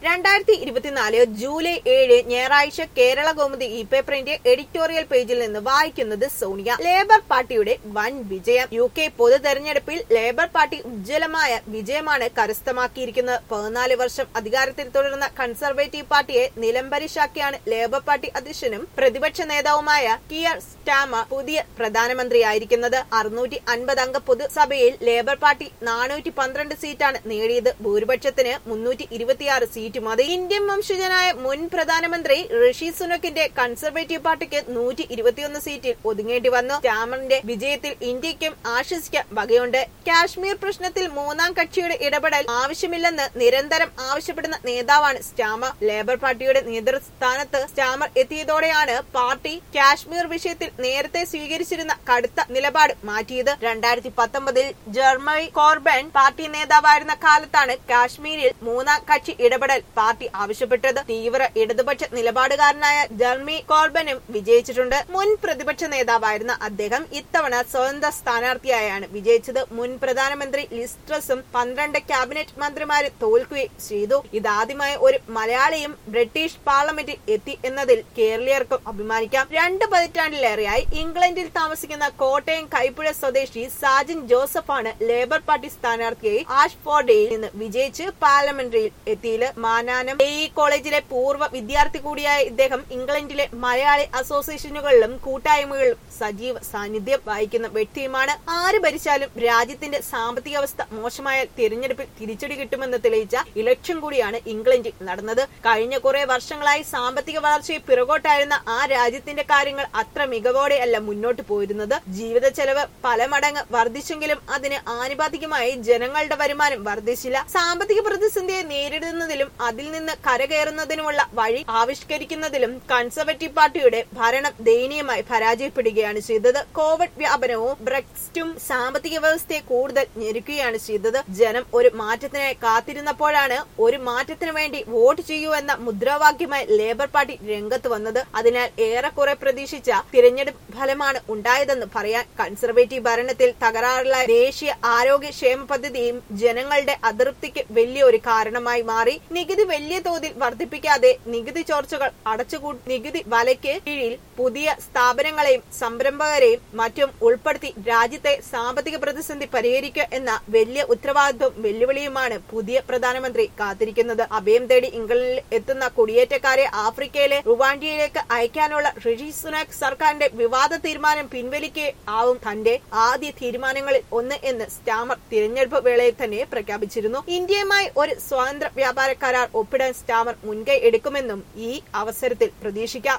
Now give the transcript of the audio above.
രണ്ടായിരത്തി ഇരുപത്തിനാല് ജൂലൈ ഏഴ് ഞായറാഴ്ച കേരള കൗമുദി ഇ പേപ്പറിന്റെ എഡിറ്റോറിയൽ പേജിൽ നിന്ന് വായിക്കുന്നത് സോണിയ ലേബർ പാർട്ടിയുടെ വൻ വിജയം യു കെ പൊതു തെരഞ്ഞെടുപ്പിൽ ലേബർ പാർട്ടി ഉജ്ജ്വലമായ വിജയമാണ് കരസ്ഥമാക്കിയിരിക്കുന്നത് പതിനാല് വർഷം അധികാരത്തിൽ തുടരുന്ന കൺസർവേറ്റീവ് പാർട്ടിയെ നിലംപരിശാക്കിയാണ് ലേബർ പാർട്ടി അധ്യക്ഷനും പ്രതിപക്ഷ നേതാവുമായ കിയർ സ്റ്റാമർ പുതിയ പ്രധാനമന്ത്രിയായിരിക്കുന്നത് അറുന്നൂറ്റി അൻപത് അംഗ പൊതുസഭയിൽ ലേബർ പാർട്ടി നാനൂറ്റി പന്ത്രണ്ട് സീറ്റാണ് നേടിയത് ഭൂരിപക്ഷത്തിന് മുന്നൂറ്റി ഇരുപത്തിയാറ് സീറ്റ് മതി ഇന്ത്യൻ വംശജനായ മുൻ പ്രധാനമന്ത്രി ഋഷി സുനക്കിന്റെ കൺസർവേറ്റീവ് പാർട്ടിക്ക് നൂറ്റി ഇരുപത്തിയൊന്ന് സീറ്റിൽ ഒതുങ്ങേണ്ടി വന്നു സ്റ്റാമറിന്റെ വിജയത്തിൽ ഇന്ത്യക്കും ആശ്വസിക്കാൻ വകയുണ്ട് കാശ്മീർ പ്രശ്നത്തിൽ മൂന്നാം കക്ഷിയുടെ ഇടപെടൽ ആവശ്യമില്ലെന്ന് നിരന്തരം ആവശ്യപ്പെടുന്ന നേതാവാണ് സ്റ്റാമർ ലേബർ പാർട്ടിയുടെ നേതൃസ്ഥാനത്ത് സ്റ്റാമർ എത്തിയതോടെയാണ് പാർട്ടി കാശ്മീർ വിഷയത്തിൽ നേരത്തെ സ്വീകരിച്ചിരുന്ന കടുത്ത നിലപാട് മാറ്റിയത് രണ്ടായിരത്തി പത്തൊമ്പതിൽ ജർമ്മനി കോർബൻ പാർട്ടി നേതാവായിരുന്ന കാലത്താണ് കാശ്മീരിൽ മൂന്നാം കക്ഷി ഇടപെടൽ പാർട്ടി ആവശ്യപ്പെട്ടത് തീവ്ര ഇടതുപക്ഷ നിലപാടുകാരനായ ജർമ്മി കോർബനും വിജയിച്ചിട്ടുണ്ട് മുൻ പ്രതിപക്ഷ നേതാവായിരുന്ന അദ്ദേഹം ഇത്തവണ സ്വതന്ത്ര സ്ഥാനാർത്ഥിയായാണ് വിജയിച്ചത് മുൻ പ്രധാനമന്ത്രി ലിസ്ട്രസും പന്ത്രണ്ട് ക്യാബിനറ്റ് മന്ത്രിമാരും തോൽക്കുകയും ചെയ്തു ഇതാദ്യമായി ഒരു മലയാളിയും ബ്രിട്ടീഷ് പാർലമെന്റിൽ എത്തി എന്നതിൽ കേരളീയർക്കും അഭിമാനിക്കാം രണ്ട് പതിറ്റാണ്ടിലേറെയായി ഇംഗ്ലണ്ടിൽ താമസിക്കുന്ന കോട്ടയം കൈപ്പുഴ സ്വദേശി സാജൻ ജോസഫാണ് ലേബർ പാർട്ടി സ്ഥാനാർത്ഥിയായി ആഷ്ഫോർഡയിൽ നിന്ന് വിജയിച്ച് പാർലമെന്ററിയിൽ എത്തിയത് മാനാനം എ ഇ കോളേജിലെ പൂർവ്വ വിദ്യാർത്ഥി കൂടിയായ ഇദ്ദേഹം ഇംഗ്ലണ്ടിലെ മലയാളി അസോസിയേഷനുകളിലും കൂട്ടായ്മകളിലും സജീവ സാന്നിധ്യം വഹിക്കുന്ന വ്യക്തിയുമാണ് ആര് ഭരിച്ചാലും രാജ്യത്തിന്റെ സാമ്പത്തിക അവസ്ഥ മോശമായാൽ തിരഞ്ഞെടുപ്പിൽ തിരിച്ചടി കിട്ടുമെന്ന് തെളിയിച്ച ഇലക്ഷൻ കൂടിയാണ് ഇംഗ്ലണ്ടിൽ നടന്നത് കഴിഞ്ഞ കുറെ വർഷങ്ങളായി സാമ്പത്തിക വളർച്ചയിൽ പിറകോട്ടായിരുന്ന ആ രാജ്യത്തിന്റെ കാര്യങ്ങൾ അത്ര മികവോടെയല്ല മുന്നോട്ട് പോയിരുന്നത് ജീവിത ചെലവ് പല മടങ്ങ് വർദ്ധിച്ചെങ്കിലും അതിന് ആനുപാതികമായി ജനങ്ങളുടെ വരുമാനം വർദ്ധിച്ചില്ല സാമ്പത്തിക പ്രതിസന്ധിയെ നേരിടുന്നതിലും അതിൽ നിന്ന് കരകയറുന്നതിനുമുള്ള വഴി ആവിഷ്കരിക്കുന്നതിലും കൺസർവേറ്റീവ് പാർട്ടിയുടെ ഭരണം ദയനീയമായി പരാജയപ്പെടുകയാണ് ചെയ്തത് കോവിഡ് വ്യാപനവും ബ്രെക്സിറ്റും സാമ്പത്തിക വ്യവസ്ഥയെ കൂടുതൽ ഞെരുക്കുകയാണ് ചെയ്തത് ജനം ഒരു മാറ്റത്തിനായി കാത്തിരുന്നപ്പോഴാണ് ഒരു മാറ്റത്തിനു വേണ്ടി വോട്ട് ചെയ്യൂ എന്ന മുദ്രാവാക്യമായി ലേബർ പാർട്ടി രംഗത്ത് വന്നത് അതിനാൽ ഏറെക്കുറെ പ്രതീക്ഷിച്ച തിരഞ്ഞെടുപ്പ് ഫലമാണ് ഉണ്ടായതെന്ന് പറയാൻ കൺസർവേറ്റീവ് ഭരണത്തിൽ തകരാറുള്ള ദേശീയ ആരോഗ്യ ക്ഷേമ പദ്ധതിയും ജനങ്ങളുടെ അതൃപ്തിക്ക് വലിയ ഒരു കാരണമായി മാറി നികുതി വലിയ തോതിൽ വർദ്ധിപ്പിക്കാതെ നികുതി ചോർച്ചകൾ അടച്ചുകൂട്ടി നികുതി വലയ്ക്ക് കീഴിൽ പുതിയ സ്ഥാപനങ്ങളെയും സംരംഭകരെയും മറ്റും ഉൾപ്പെടുത്തി രാജ്യത്തെ സാമ്പത്തിക പ്രതിസന്ധി പരിഹരിക്കുക എന്ന വലിയ ഉത്തരവാദിത്വം വെല്ലുവിളിയുമാണ് പുതിയ പ്രധാനമന്ത്രി കാത്തിരിക്കുന്നത് അഭയം തേടി ഇംഗ്ലണ്ടിൽ എത്തുന്ന കുടിയേറ്റക്കാരെ ആഫ്രിക്കയിലെ റുവാൻഡിയയിലേക്ക് അയക്കാനുള്ള ഋഷി സുനാക് സർക്കാരിന്റെ വിവാദ തീരുമാനം പിൻവലിക്കേ ആവും തന്റെ ആദ്യ തീരുമാനങ്ങളിൽ ഒന്ന് എന്ന് സ്റ്റാമർ തിരഞ്ഞെടുപ്പ് വേളയിൽ തന്നെ പ്രഖ്യാപിച്ചിരുന്നു ഇന്ത്യയുമായി ഒരു സ്വതന്ത്ര വ്യാപാര കരാർ ഒപ്പിടാൻ സ്റ്റാമർ മുൻകൈ എടുക്കുമെന്നും ഈ അവസരത്തിൽ പ്രതീക്ഷിക്കാം